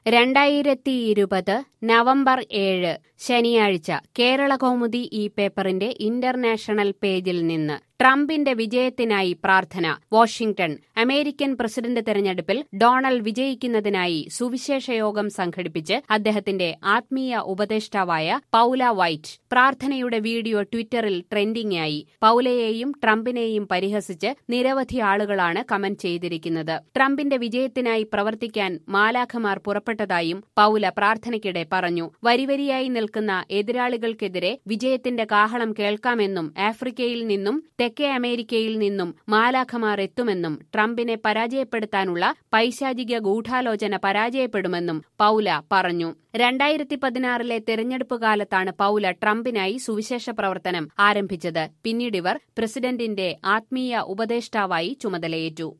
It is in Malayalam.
രണ്ടായിരത്തി ഇരുപത് നവംബർ ഏഴ് ശനിയാഴ്ച കേരള കൗമുദി ഈ പേപ്പറിന്റെ ഇന്റർനാഷണൽ പേജിൽ നിന്ന് ട്രംപിന്റെ വിജയത്തിനായി പ്രാർത്ഥന വാഷിംഗ്ടൺ അമേരിക്കൻ പ്രസിഡന്റ് തെരഞ്ഞെടുപ്പിൽ ഡൊണാൾഡ് വിജയിക്കുന്നതിനായി സുവിശേഷ യോഗം സംഘടിപ്പിച്ച് അദ്ദേഹത്തിന്റെ ആത്മീയ ഉപദേഷ്ടാവായ പൌല വൈറ്റ് പ്രാർത്ഥനയുടെ വീഡിയോ ട്വിറ്ററിൽ ട്രെൻഡിംഗ് ആയി പൌലയെയും ട്രംപിനെയും പരിഹസിച്ച് നിരവധി ആളുകളാണ് കമന്റ് ചെയ്തിരിക്കുന്നത് ട്രംപിന്റെ വിജയത്തിനായി പ്രവർത്തിക്കാൻ മാലാഖമാർ പുറപ്പെട്ടതായും പൌല പ്രാർത്ഥനയ്ക്കിടെ പറഞ്ഞു വരിവരിയായി നിൽക്കുന്ന എതിരാളികൾക്കെതിരെ വിജയത്തിന്റെ കാഹളം കേൾക്കാമെന്നും ആഫ്രിക്കയിൽ നിന്നും തെക്കേ അമേരിക്കയിൽ നിന്നും മാലാഖമാർ എത്തുമെന്നും ട്രംപിനെ പരാജയപ്പെടുത്താനുള്ള പൈശാചിക ഗൂഢാലോചന പരാജയപ്പെടുമെന്നും പൌല പറഞ്ഞു രണ്ടായിരത്തി പതിനാറിലെ തെരഞ്ഞെടുപ്പ് കാലത്താണ് പൌല ട്രംപിനായി സുവിശേഷ പ്രവർത്തനം ആരംഭിച്ചത് പിന്നീടിവർ പ്രസിഡന്റിന്റെ ആത്മീയ ഉപദേഷ്ടാവായി ചുമതലയേറ്റു